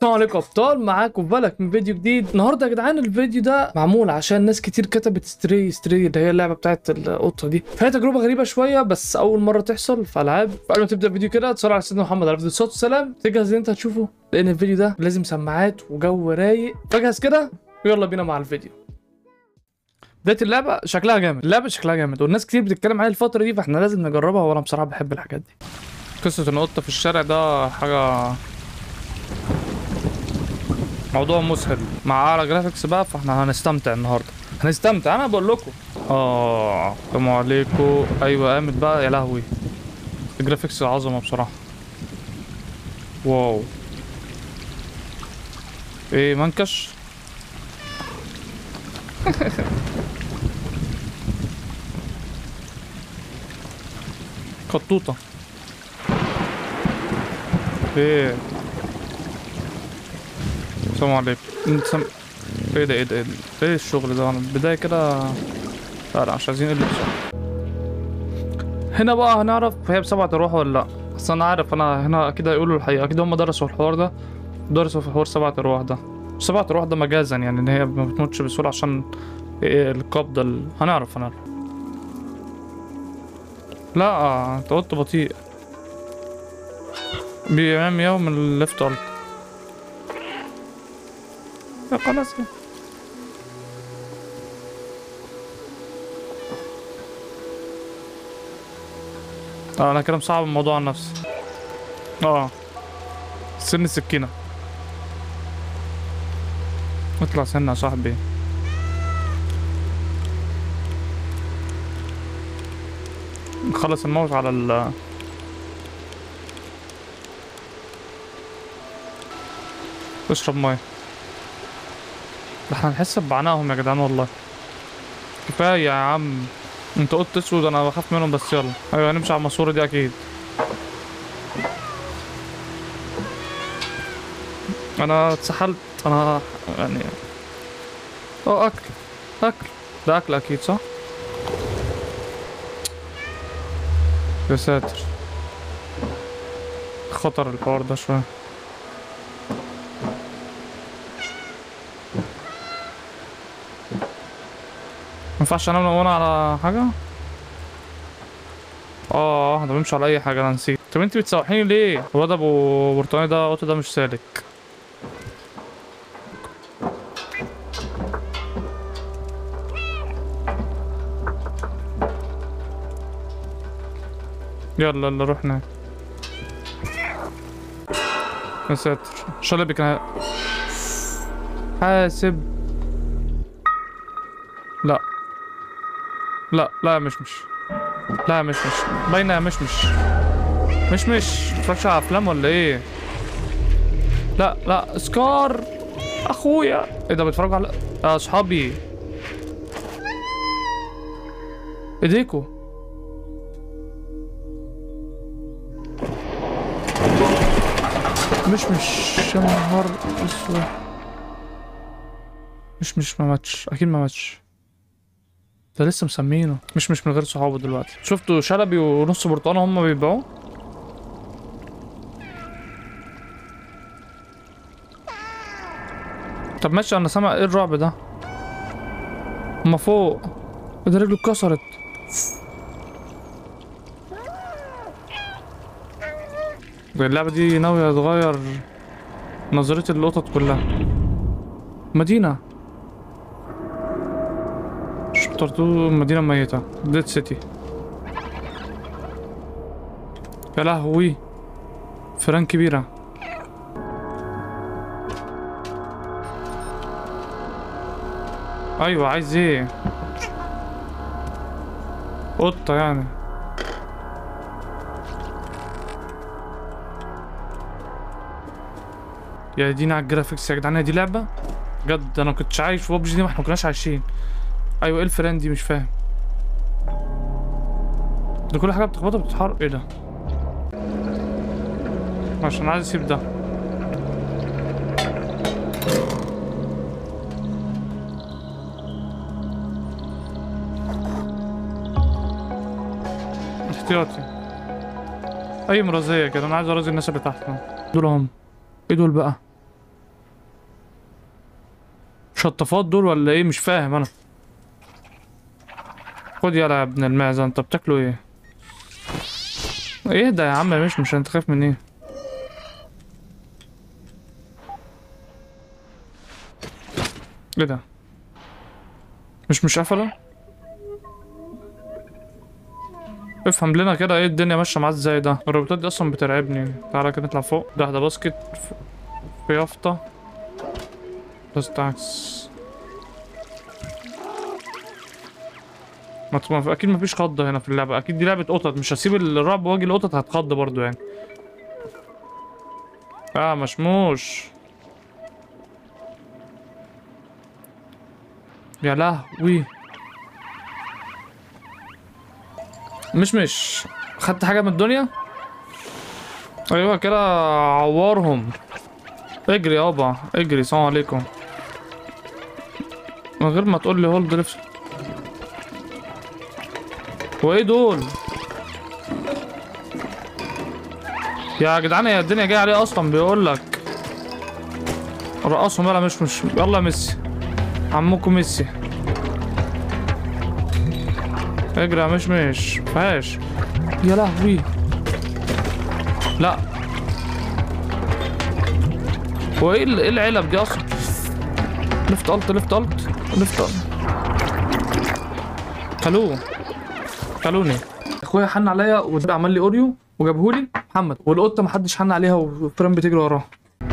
السلام عليكم ابطال معاكم بالك من فيديو جديد النهارده يا جدعان الفيديو ده معمول عشان ناس كتير كتبت ستري ستري اللي هي اللعبه بتاعت القطه دي فهي تجربه غريبه شويه بس اول مره تحصل في العاب قبل ما تبدا الفيديو كده تصلي على سيدنا محمد عليه الصلاه والسلام تجهز ان انت تشوفه لان الفيديو ده لازم سماعات وجو رايق فجهز كده ويلا بينا مع الفيديو بدايه اللعبه شكلها جامد اللعبه شكلها جامد والناس كتير بتتكلم عليها الفتره دي فاحنا لازم نجربها وانا بصراحه بحب الحاجات دي قصه ان قطه في الشارع ده حاجه موضوع مسهل مع اعلى جرافيكس بقى فاحنا هنستمتع النهارده هنستمتع انا بقول لكم اه السلام عليكم ايوه قامت بقى يا لهوي الجرافيكس عظمه بصراحه واو ايه منكش قطوطه ايه السلام عليكم انت سم... ايه ده ايه ده ايه ده ايه الشغل ده انا البداية كده لا لا مش عايزين قلة شغل هنا بقى هنعرف هي بسبعة أرواح ولا لأ بس أنا عارف أنا هنا أكيد هيقولوا الحقيقة أكيد هم درسوا الحوار ده درسوا في حوار سبعة أرواح ده سبعة أرواح ده مجازا يعني إن هي ما بتموتش بسهولة عشان إيه القبضة ال... هنعرف هنعرف لا انت قلت بطيء بيعمل مياو من الليفت الت يا خلاص كده. اه انا كده مصعب الموضوع على نفسي اه سن السكينة اطلع سنة يا صاحبي نخلص الموت على ال اشرب ميه ده احنا هنحس بعنائهم يا جدعان والله كفاية يا عم انت قلت اسود انا بخاف منهم بس يلا ايوه هنمشي على الماسورة دي اكيد انا اتسحلت انا يعني اه اكل اكل ده اكل اكيد صح يا ساتر خطر الحوار ده شوية مينفعش انام وانا على حاجة؟ اه ده بيمشي على اي حاجة انا نسيت طب انت بتسوحيني ليه؟ الواد ابو برتقاني ده قطه ده مش سالك يلا يلا رحنا يا ساتر شلبي كان حاسب لا لا لا مش مش لا مش مش باينة مش مش مش مش متفرجش على افلام ولا ايه لا لا سكار اخويا ايه ده بيتفرجوا على يا اصحابي ايديكوا مش مش يا نهار اسود مش مش ما ماتش اكيد ما ماتش ده لسه مسمينه مش مش من غير صحابه دلوقتي شفتوا شلبي ونص برتقانه هم بيبيعوه طب ماشي انا سامع ايه الرعب ده هما فوق إيه ده رجله اتكسرت ده اللعبة دي ناوية تغير نظرتي للقطط كلها مدينة شطرتو مدينة ميتة ديد سيتي يا لهوي فران كبيرة ايوه عايز ايه قطة يعني يا دينا على الجرافيكس يا جدعان هي دي لعبة بجد انا كنتش عايش في ببجي دي ما احنا ما كناش عايشين ايوه ايه الفران دي مش فاهم ده كل حاجة بتخبطها بتتحرك ايه ده عشان عايز اسيب ده احتياطي اي مرازية كده انا عايز ارازي الناس اللي تحت دول هم ايه دول بقى شطافات دول ولا ايه مش فاهم انا خد يلا يا ابن المعزة انت بتاكلوا ايه ايه ده يا عم مش مش انت خايف من ايه ايه ده مش مش قفله افهم لنا كده ايه الدنيا ماشيه معاه ازاي ده الروبوتات دي اصلا بترعبني تعالى كده نطلع فوق ده واحده باسكت ف- في يافطه بس تعكس ما ت- ما- اكيد مفيش خض هنا في اللعبه اكيد دي لعبه قطط مش هسيب الرعب واجي القطط هتخض برضو يعني اه مشموش يا لهوي مش مش خدت حاجه من الدنيا ايوه كده عورهم اجري يابا اجري السلام عليكم من غير ما تقول لي هولد ليفت هو ايه دول يا جدعان يا الدنيا جايه عليه اصلا بيقول لك رقصهم يلا مش مش يلا يا ميسي عمكم ميسي اجري يا مش مش فاش يا لهوي لا هو ايه ال- ايه العلب دي اصلا لفت الت لفت الت لفت الت كلوه كلوني اخويا حن عليا وده عمل لي اوريو وجابهولي محمد والقطه محدش حن عليها وفريم بتجري وراها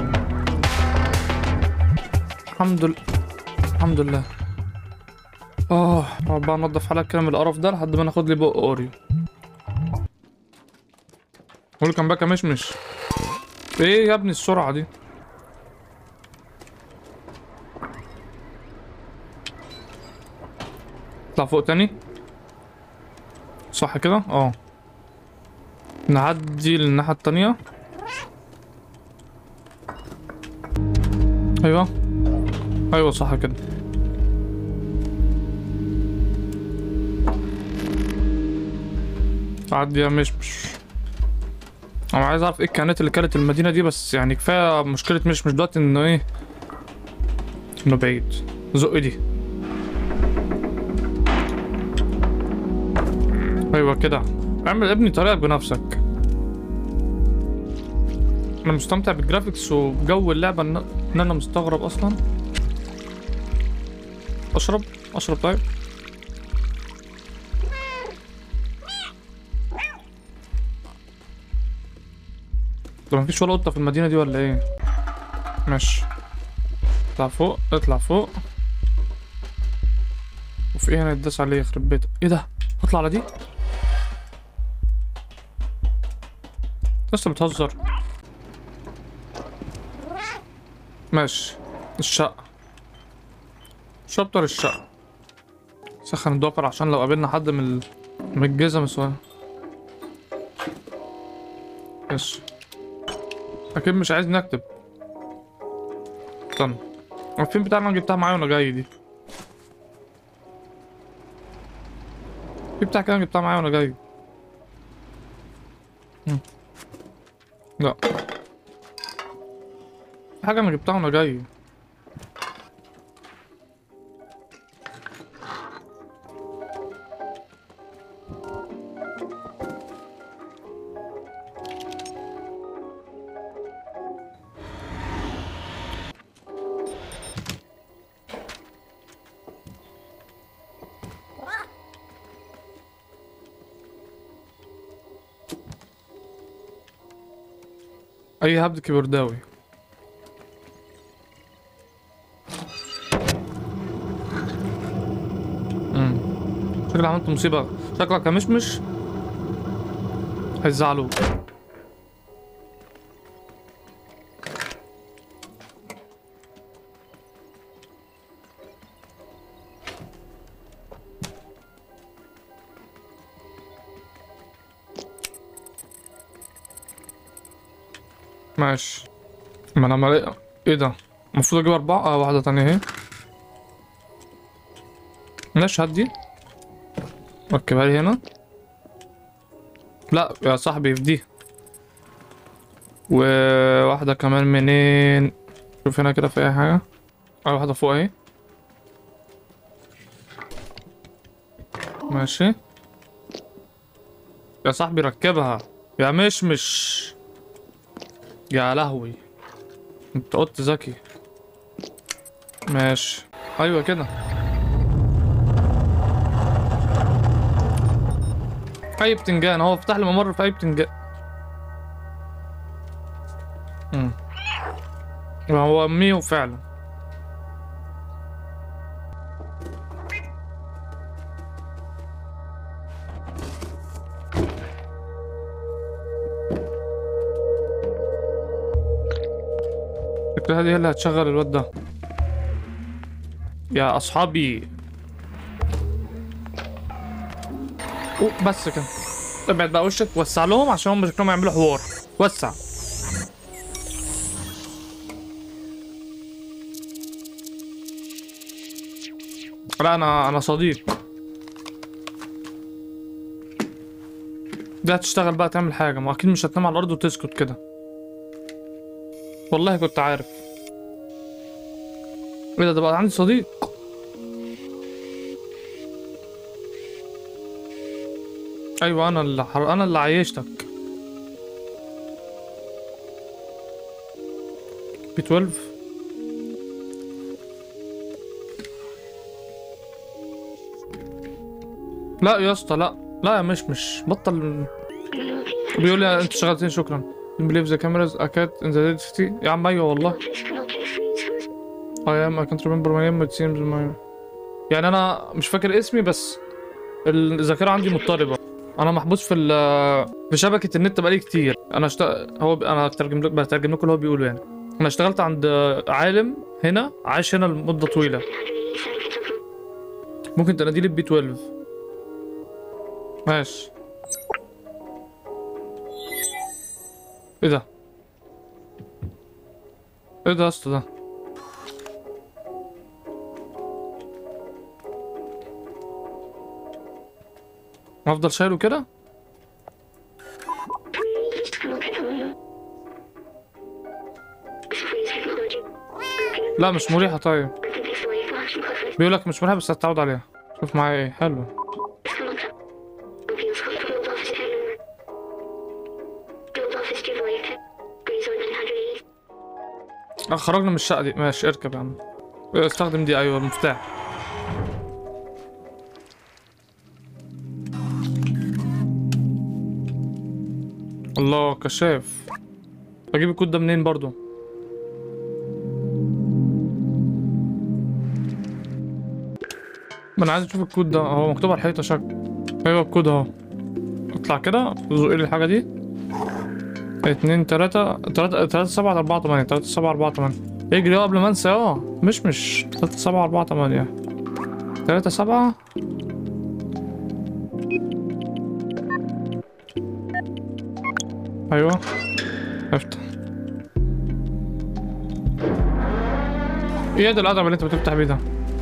الحمد لله الحمد لله اه اقعد بقى انضف حالك كده من القرف ده لحد ما ناخد لي بق اوريو قول كان باكا مشمش ايه يا ابني السرعه دي اطلع فوق تاني صح كده اه نعدي للناحية التانية ايوه ايوه صح كده عدي يا مشمش انا عايز اعرف ايه الكائنات اللي كانت المدينة دي بس يعني كفاية مشكلة مشمش دلوقتي انه ايه انه بعيد زق دي ايوه كده اعمل ابني طريقك بنفسك انا مستمتع بالجرافيكس وجو اللعبة ان إن انا مستغرب اصلا اشرب اشرب طيب ده مفيش ولا قطة في المدينة دي ولا ايه ماشي اطلع فوق اطلع فوق وفي ايه هنا يتداس عليه يخرب بيتك ايه ده اطلع على دي لسه بتهزر ماشي الشقة شابتر الشقة سخن الدوكر عشان لو قابلنا حد من ال... من الجزم سواء ماشي اكيد مش عايز نكتب استنى الفيلم بتاعنا أنا جبتها معايا وانا جاي دي في بتاع كده أنا جبتها معايا وانا جاي مم. لا في حاجة انا جبتها وانا جاي اي هبد كبرداوي امم شكلك عملت مصيبة شكلك يا مشمش هيزعلوك ماشي ما انا ملاقي ايه ده المفروض اجيب اربعة اه واحدة تانية اهي ماشي هات دي ركبها لي هنا لا يا صاحبي في دي وواحدة كمان منين شوف هنا كده في اي حاجة اه واحدة فوق اهي ماشي يا صاحبي ركبها يا مشمش يا لهوي انت قلت ذكي ماشي ايوه كده اي بتنجان هو فتح لي ممر في اي بتنجان امم هو ميو فعلا فكرة هذه هي اللي هتشغل الواد ده يا اصحابي أوه بس كده ابعد بقى وشك وسع لهم عشان هم شكلهم يعملوا حوار وسع لا انا انا صديق دي هتشتغل بقى تعمل حاجة ما اكيد مش هتنام على الارض وتسكت كده والله كنت عارف ايه ده ده بقى عندي صديق ايوه انا اللي حر... انا اللي عيشتك بي 12 لا يا اسطى لا لا يا مش مش بطل بيقول لي انت شغلتين شكرا believe the cameras a cat in the dead city يا عم ايوه والله I am I can't remember my name it seems my يعني انا مش فاكر اسمي بس الذاكرة عندي مضطربة انا محبوس في ال- في شبكة النت بقالي كتير انا اشت... هو ب... انا بترجم لك بترجم لكم اللي هو بيقوله يعني انا اشتغلت عند عالم هنا عايش هنا لمدة طويلة ممكن تناديلي بي 12 ماشي ايه ده ايه ده يا اسطى ده افضل شايله كده لا مش مريحة طيب بيقول لك مش مريحة بس هتتعود عليها شوف معايا ايه حلو اه خرجنا من الشقة دي ماشي اركب يا عم استخدم دي ايوه المفتاح الله كشاف اجيب الكود ده منين برضو ما انا عايز اشوف الكود ده هو مكتوب على الحيطه شكل ايوه الكود اهو اطلع كده زق لي الحاجه دي اتنين تلاتة تلاتة تلاتة سبعة أربعة تمانية تلاتة سبعة أربعة تمانية اجري اه قبل ما انسى اه مش مش تلاتة سبعة أربعة تمانية تلاتة سبعة أيوه افتح ايه ده الأدب اللي انت بتفتح بيه ده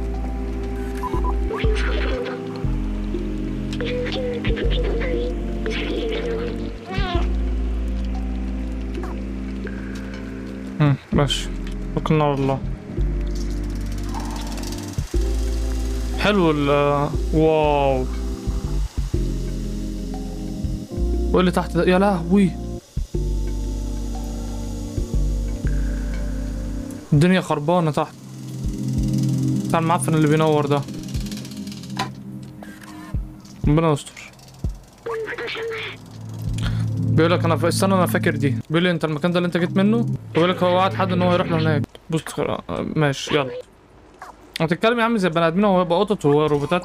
هم ماشي توكلنا على الله حلو ال واو وايه اللي تحت ده يا لهوي الدنيا خربانة تحت بتاع المعفن اللي بينور ده ربنا يستر بيقول لك انا ف... استنى انا فاكر دي بيقول لي انت المكان ده اللي انت جيت منه بيقول لك هو وعد حد ان هو يروح لهناك بص خ... ماشي يلا هتتكلم يا عم زي البني ادمين هو يبقى قطط وروبوتات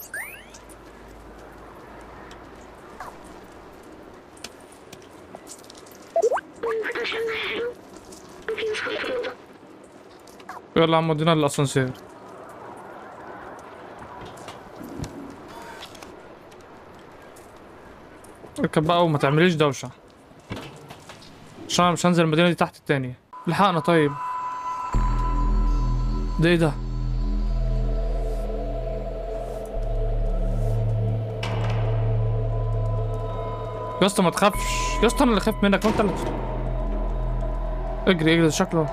يلا يا عم ودينا للاسانسير اركب بقى وما تعمليش دوشة عشان أنا مش هنزل المدينة دي تحت التانية لحقنا طيب ده ايه ده يا اسطى ما تخافش يا اسطى انا اللي خايف منك وانت اللي اجري اجري ده شكله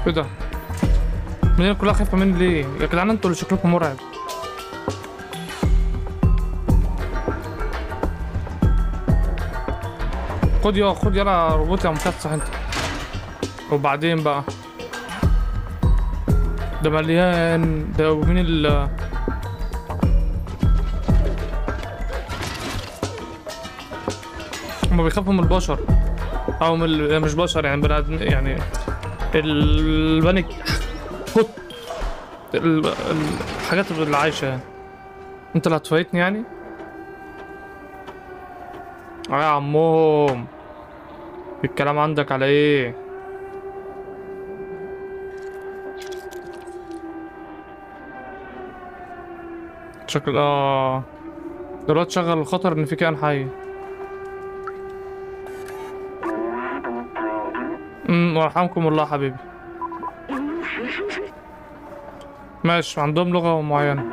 ايه ده المدينة كلها خايفة مني ليه يا جدعان انتوا اللي شكلكم مرعب خد يا خد يلا روبوت يا مكسح انت وبعدين بقى ده مليان ده مين ال هما بيخافوا من البشر او من ال- مش بشر يعني بني آدم يعني البني خد ال- ال- الحاجات اللي عايشة يعني انت اللي هتفايتني يعني اه يا عمهم الكلام عندك على ايه شكل اه دلوقتي شغل الخطر ان في كائن حي امم ويرحمكم الله حبيبي ماشي عندهم لغة معينة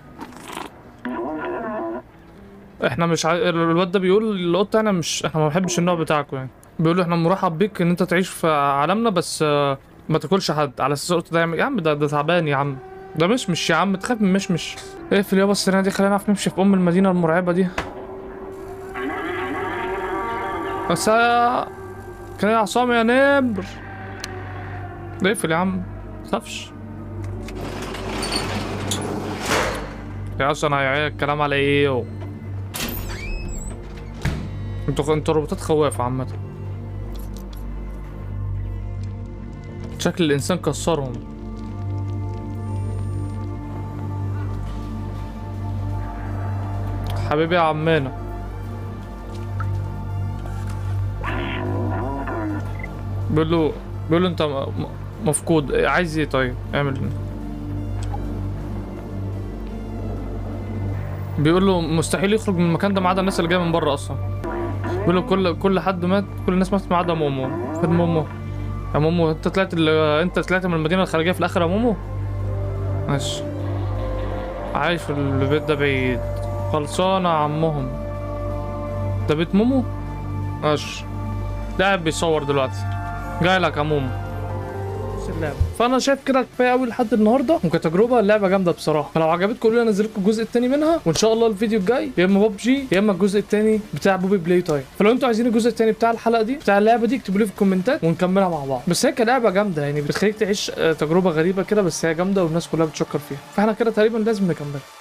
احنا مش عاي... الواد ده بيقول القطة انا مش احنا ما بنحبش النوع بتاعكم يعني بيقولوا احنا مرحب بيك ان انت تعيش في عالمنا بس آه، ما تاكلش حد على اساس القطة ده يعمل- يا عم ده ده تعبان يا عم ده مش مش يا عم تخاف من مش مش اقفل يابا السنة دي خلينا نعرف نمشي في ام المدينة المرعبة دي بس يا كان يا عصام يا نمر اقفل يا عم متخافش يا اصلا هيعيق الكلام على ايه انتوا انتوا روبوتات خوافة عامة شكل الانسان كسرهم حبيبي يا عمنا بيقول له بيقول له انت م- م- مفقود عايز ايه طيب اعمل بيقول له مستحيل يخرج من المكان ده ما عدا الناس اللي جايه من بره اصلا بيقول له كل كل حد مات كل الناس ماتت ما عدا مومو فين مومو يا مومو انت طلعت ال... انت طلعت من المدينه الخارجيه في الاخر يا مومو ماشي عايش في البيت ده بعيد خلصانه يا عمهم ده بيت مومو ماشي ده قاعد بيصور دلوقتي جاي لك يا مومو نفس اللعبه فانا شايف كده كفايه قوي لحد النهارده وكتجربه اللعبه جامده بصراحه فلو عجبتكم قولوا لي انزل لكم الجزء الثاني منها وان شاء الله الفيديو الجاي يا اما ببجي يا اما الجزء الثاني بتاع بوبي بلاي تايم فلو انتوا عايزين الجزء الثاني بتاع الحلقه دي بتاع اللعبه دي اكتبوا لي في الكومنتات ونكملها مع بعض بس هي كلعبه جامده يعني بتخليك تعيش آه، تجربه غريبه كده بس هي جامده والناس كلها بتشكر فيها فاحنا كده تقريبا لازم نكملها